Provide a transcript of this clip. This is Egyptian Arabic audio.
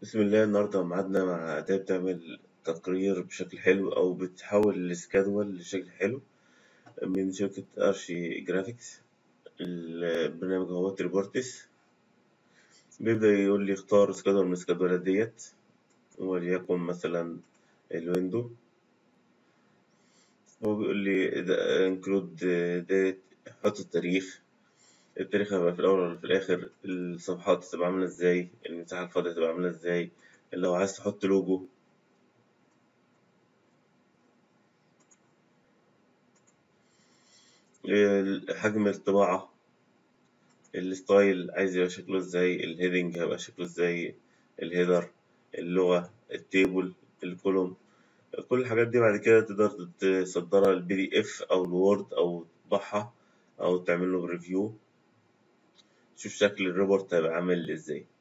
بسم الله النهاردة ميعادنا مع أداة بتعمل تقرير بشكل حلو أو بتحول السكادول لشكل حلو من شركة أرشي جرافيكس البرنامج هو ريبورتس بيبدأ يقول لي اختار سكادول من السكادولات ديت وليكن مثلا الويندو هو بيقول لي انكلود ديت حط التاريخ التاريخ هيبقى في الأول ولا في الآخر الصفحات هتبقى عاملة ازاي المساحة الفاضية هتبقى عاملة ازاي لو عايز تحط لوجو حجم الطباعة الستايل عايز يبقى شكله ازاي الهيدنج هيبقى شكله ازاي الهيدر اللغة التيبل الكولوم كل الحاجات دي بعد كده تقدر تصدرها البي دي اف او الوورد او تطبعها او تعمل له ريفيو شوف شكل الريبورت هيبقى عامل ازاي